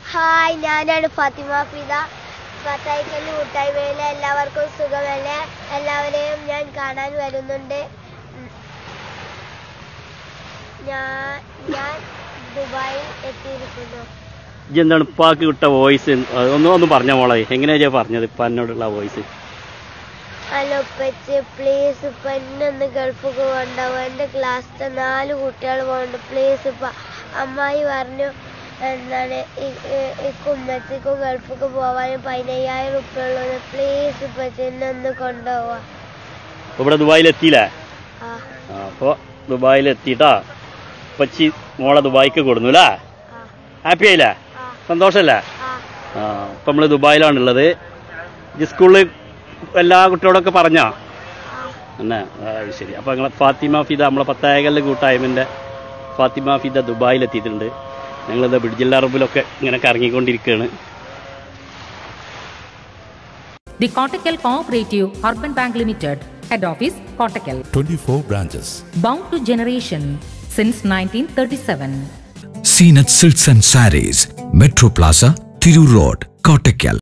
Hi ഞാനാണ് ഫാത്തിമ ഫിദ ഫത്തായിക്കൽ കൂട്ടായ്മയിലെ എല്ലാവർക്കും സുഖമല്ലേ എല്ലാവരെയും ഞാൻ കാണാൻ വരുന്നുണ്ട് ഉം. ഞാൻ ഞാൻ ദുബായിൽ എത്തിയിരിക്കുന്നു ഇജ്ജ് എന്താണ് ഉപ്പാക്ക് വിട്ട വോയിസ് ഒന്ന് ഒന്ന് പറഞ്ഞ മോളെ എങ്ങനെയാ പറഞ്ഞത് ഇപ്പൊ എന്നോടുള്ള വോയിസ് ഹലോ ഉപ്പച്ചി പ്ലീസ് ഇപ്പ എന്നൊന്ന് ഗൾഫിക്ക് കൊണ്ടുപോകും എൻ്റെ ക്ലാസ്സിലെ നാല് കുട്ടികൾ പോകുന്നുണ്ട് പ്ലീസ് ഇപ്പ അമ്മായി പറഞ്ഞു എന്താണ് ഇക്കും ഉമ്മച്ചിക്കും ഗൾഫിക്ക് പോവാനും പതിനയ്യായിരം ഉറുപ്പ്യ ഉള്ളത് പ്ലീസ് ഇപ്പച്ചി എന്നെ ഒന്ന് കൊണ്ടുപോവാ ഇവിടെ ദുബായിൽ എത്തിയില്ലേ ആ അപ്പോൾ ദുബായിൽ എത്തിയിട്ടാ പച്ചി മോളെ ദുബായിക്ക് കൊടുന്നു അല്ലേ ആ ഹാപ്പി ആയില്ലേ ആ സന്തോഷല്ലേ ആ ആ ഇപ്പം നമ്മൾ ദുബായിലാണുള്ളത് ഈ സ്കൂളിൽ എല്ലാ കുട്ടികളൊക്കെ പറഞ്ഞാ ആ എന്നാ ആ, ശരി അപ്പോൾ ഞങ്ങൾ ഫാത്തിമ ഫിദ നമ്മളെ പത്തായകലിലെ കൂട്ടായ്മൻ്റെ ഫാത്തിമ ഫിദ ദുബായിൽ എത്തിയിട്ടുണ്ട് ഞങ്ങളിത് ബ്രിഡ്ജിൽ അറബിലൊക്കെ ഇങ്ങനെ കറങ്ങിക്കൊണ്ടിരിക്കുകയാണ് The Kottakkal Cooperative Urban Bank Limited, Head Office, Kottakkal. 24 branches. Bound to generation since 1937. Seen at Silks and Saris, Metro Plaza, Thiru Road, Kottakkal.